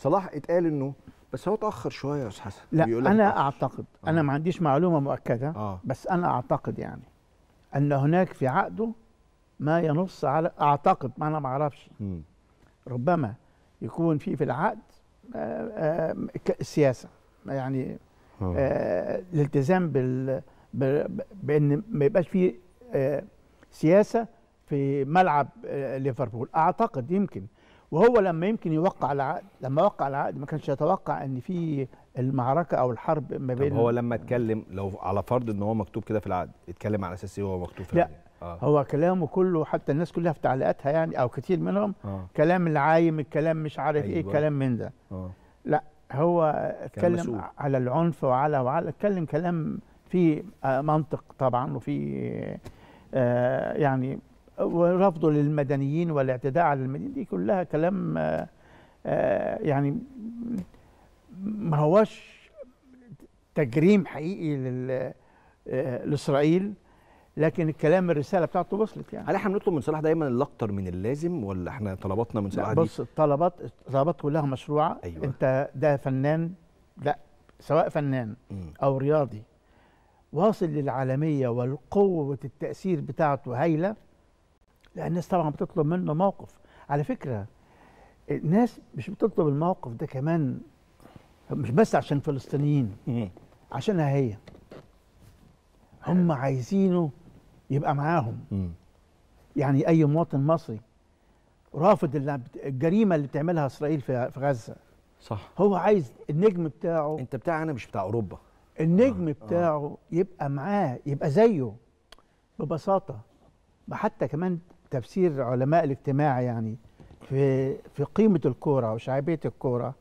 صلاح اتقال انه بس هو اتاخر شويه يا استاذ حسن لا بيقول لك انا اتأخر. اعتقد آه. انا ما عنديش معلومه مؤكده اه بس انا اعتقد يعني ان هناك في عقده ما ينص على اعتقد ما انا ما اعرفش مم. ربما يكون في في العقد آه، آه، ك- السياسه يعني آه. آه، الالتزام بال ب- بان ما يبقاش في آه، سياسه في ملعب آه، ليفربول اعتقد يمكن وهو لما يمكن يوقع العقد لما وقع العقد ما كانش يتوقع ان في المعركه او الحرب ما طب بين هو لما اتكلم لو على فرض ان هو مكتوب كده في العقد اتكلم على اساس ايه هو مكتوب في لا. العقد اه هو كلامه كله حتى الناس كلها في تعليقاتها يعني او كتير منهم اه كلام العايم الكلام مش عارف ايه أيوة. كلام من ده اه هو اتكلم مسؤول. على العنف وعلى وعلى اتكلم كلام فيه آه، منطق طبعا وفي آه، يعني ورفضه للمدنيين والاعتداء على المدنيين دي كلها كلام آه، آه، يعني ما هوش تجريم حقيقي لل- آه، لاسرائيل لكن الكلام الرساله بتاعته وصلت يعني هل احنا بنطلب من صلاح دايما الاكتر من اللازم ولا احنا طلباتنا من صلاح لا دي بص الطلبات الطلبات كلها مشروعه أيوة. انت ده فنان لا سواء فنان مم. او رياضي واصل للعالميه والقوه التاثير بتاعته هايله لان الناس طبعا بتطلب منه موقف على فكره الناس مش بتطلب الموقف ده كمان مش بس عشان فلسطينيين مم. عشانها هي هم عايزينه يبقى معاهم مم. يعني اي مواطن مصري رافض اللي بت- الجريمه اللي بتعملها اسرائيل في في غزه صح هو عايز النجم بتاعه انت بتاعنا مش بتاع اوروبا النجم آه. بتاعه يبقى معاه يبقى زيه ببساطه حتى كمان تفسير علماء الاجتماع يعني في في قيمه الكوره وشعبيه الكوره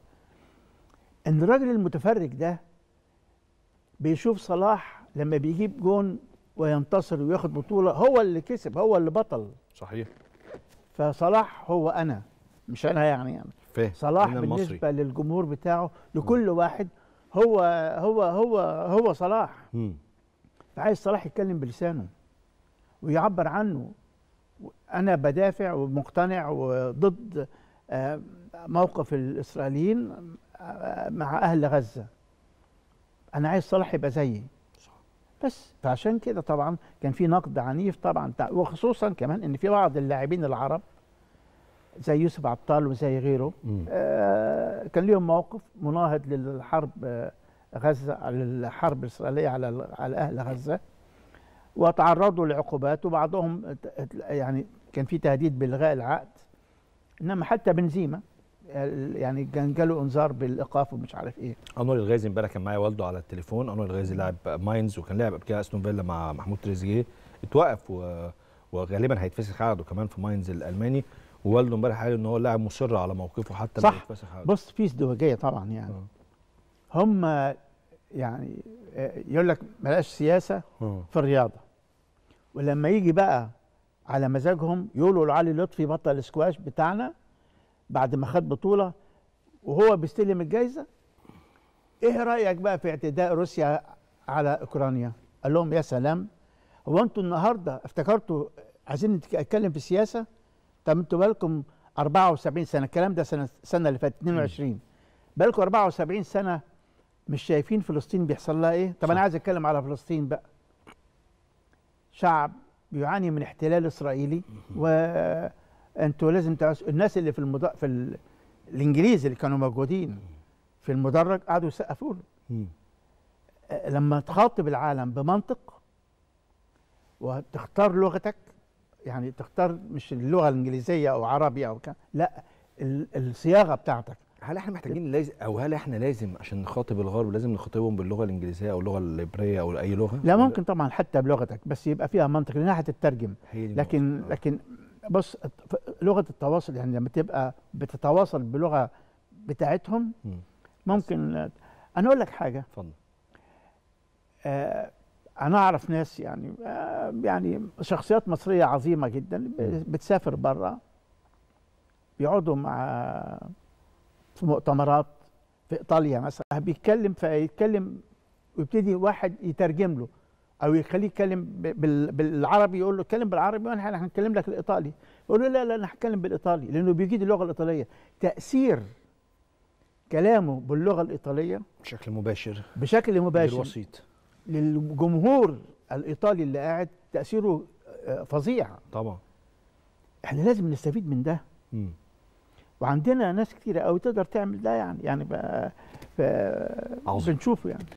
ان الراجل المتفرج ده بيشوف صلاح لما بيجيب جون وينتصر وياخد بطوله هو اللي كسب هو اللي بطل صحيح فصلاح هو انا مش انا يعني, يعني. فاهم صلاح أنا المصري. بالنسبه للجمهور بتاعه لكل واحد هو هو هو هو صلاح مم. عايز صلاح يتكلم بلسانه ويعبر عنه انا بدافع ومقتنع وضد آه، موقف الاسرائيليين آه، مع اهل غزه انا عايز صلاح يبقى زيي بس فعشان كده طبعا كان في نقد عنيف طبعا تع- وخصوصا كمان ان في بعض اللاعبين العرب زي يوسف عطال وزي غيره مم. آه، كان ليهم موقف مناهض للحرب آه، غزه على الحرب الاسرائيليه على على اهل غزه وتعرضوا لعقوبات وبعضهم ت- ت- يعني كان في تهديد بالغاء العقد انما حتى بنزيما آه، يعني كان جاله انذار بالايقاف ومش عارف ايه انور الغازي امبارح كان معايا والده على التليفون انور الغازي لاعب ماينز وكان لاعب قبل كده استون فيلا مع محمود تريزيجيه اتوقف و... وغالبا هيتفسخ عقده كمان في ماينز الالماني ووالده امبارح قال ان هو لاعب مصر على موقفه حتى لو صح. يتفسخ عقده بص في ازدواجيه طبعا يعني آه. هم يعني آه، يقول لك بلاش سياسه آه. في الرياضه ولما يجي بقى على مزاجهم يقولوا لعلي لطفي بطل السكواش بتاعنا بعد ما خد بطوله وهو بيستلم الجائزه ايه رايك بقى في اعتداء روسيا على اوكرانيا قال لهم يا سلام هو انتوا النهارده افتكرتوا عايزين نتك- نتكلم في السياسه طب انتوا بالكم 74 سنه الكلام ده سنه السنه اللي فاتت 22 بالكم 74 سنه مش شايفين فلسطين بيحصل لها ايه طب صح. انا عايز اتكلم على فلسطين بقى شعب بيعاني من احتلال اسرائيلي وانتوا لازم تعرفوا الناس اللي في المد... في ال... الانجليز اللي كانوا موجودين في المدرج قعدوا يسقفوا له مم. آه، لما تخاطب العالم بمنطق وتختار لغتك يعني تختار مش اللغه الانجليزيه او عربي او كان لا ال- الصياغه بتاعتك هل احنا محتاجين لازم او هل احنا لازم عشان نخاطب الغرب لازم نخاطبهم باللغه الانجليزيه او اللغه العبريه او اي لغه لا ولا- ممكن طبعا حتى بلغتك بس يبقى فيها منطق لانها هتترجم هي دي لكن النقطة. آه. لكن بص ف- لغه التواصل يعني لما تبقى بتتواصل بلغه بتاعتهم مم. ممكن انا اقول لك حاجه اتفضل آه انا اعرف ناس يعني آه يعني شخصيات مصريه عظيمه جدا ب- بتسافر بره بيقعدوا مع في مؤتمرات في ايطاليا مثلا بيتكلم فيتكلم ويبتدي واحد يترجم له او يخليه يتكلم ب- بال- بالعربي يقول له اتكلم بالعربي وانا هنتكلم لك الايطالي يقول له لا لا انا هتكلم بالايطالي لانه بيجيد اللغه الايطاليه تاثير كلامه باللغه الايطاليه بشكل مباشر بشكل غير مباشر وسيط للجمهور الايطالي اللي قاعد تاثيره آه، فظيع طبعا احنا لازم نستفيد من ده مم. وعندنا ناس كتيرة قوي تقدر تعمل ده يعني يعني بقى ف- عظيم. بنشوفه يعني